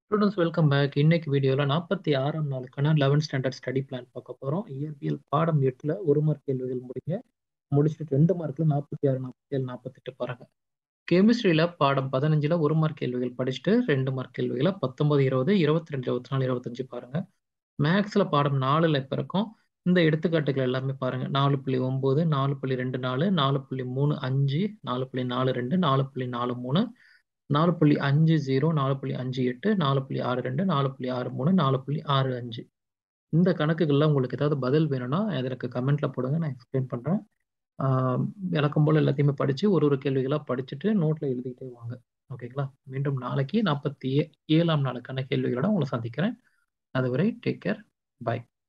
students welcome back இன்னைக்கு வீடியோவில் நாற்பத்தி ஆறாம் நாளுக்கான லெவன்த் ஸ்டாண்டர்ட் ஸ்டடி பிளான் பார்க்க போகிறோம் இயற்பியல் பாடம் எட்டில் ஒரு மார்க் கேள்விகள் முடிங்க முடிச்சுட்டு ரெண்டு மார்க்கில் நாற்பத்தி ஆறு நாற்பத்தி ஏழு நாற்பத்தெட்டு பாருங்க கெமிஸ்ட்ரியில் பாடம் பதினஞ்சில் ஒரு மார்க் கேள்விகள் படிச்சுட்டு ரெண்டு மார்க் கேள்விகளை பத்தொன்பது இருபது இருபத்தி ரெண்டு இருபத்தி நாலு இருபத்தஞ்சு பாருங்க மேக்ஸில் பாடம் நாலில் இப்போ இருக்கும் இந்த எடுத்துக்காட்டுகள் எல்லாமே பாருங்க நாலு புள்ளி ஒம்பது நாலு புள்ளி ரெண்டு நாலு நாலு புள்ளி மூணு அஞ்சு நாலு புள்ளி நாலு ரெண்டு நாலு புள்ளி நாலு மூணு நாலு புள்ளி அஞ்சு ஜீரோ நாலு புள்ளி அஞ்சு எட்டு நாலு புள்ளி ஆறு ரெண்டு நாலு புள்ளி ஆறு மூணு நாலு புள்ளி ஆறு அஞ்சு இந்த கணக்குகளில் உங்களுக்கு ஏதாவது பதில் வேணும்னா எனக்கு கமெண்ட்ல போடுங்க நான் எக்ஸ்பிளைன் பண்ணுறேன் விளக்கம் போல் எல்லாத்தையுமே படித்து ஒரு ஒரு கேள்விகளாக படிச்சுட்டு நோட்டில் எழுதிக்கிட்டே வாங்க ஓகேங்களா மீண்டும் நாளைக்கு நாற்பத்தி ஏ ஏழாம் நாளுக்கான கேள்விகளோட உங்களை சந்திக்கிறேன் அதுவரை டேக் கேர் பாய்